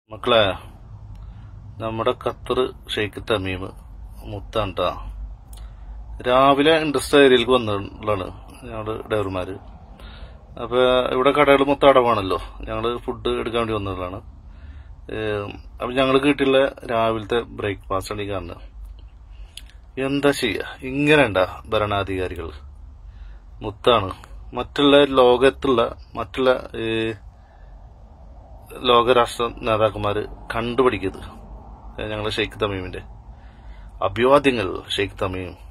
മക്കളെ നമ്മുടെ Qatar Sheikh Tamim മുത്താണ് ട്ടാ. രാവിലെ ഇൻഡസ്ട്രി ഏരിയയിലേക്ക് വന്നിട്ടുള്ളതാണ് ഞങ്ങള് ഡ്രൈവർമാര് അപ്പൊ ഇവിടെ കടകൾ മൊത്തം അടവാണല്ലോ ഞങ്ങള് ഫുഡ് എടുക്കാൻ വേണ്ടി വന്നതാണ് അപ്പൊ ഞങ്ങള് കിട്ടിയുള്ള രാവിലത്തെ ബ്രേക്ക്ഫാസ്റ്റ് ആണ് ഈ കാണുന്നത് എന്താ ചെയ്യ ഇങ്ങനെ ഉണ്ടാ ഭരണാധികാരികൾ മുത്താണ് മറ്റുള്ള ലോകത്തുള്ള മറ്റുള്ള ഏ, ലോകരാഷ്ട്ര നേതാക്കന്മാര് കണ്ടുപിടിക്കുന്നത് ഞങ്ങള് ഷെയ്ഖ് തമീമിന്റെ അഭിവാദ്യങ്ങൾ ഷെയ്ഖ് തമീം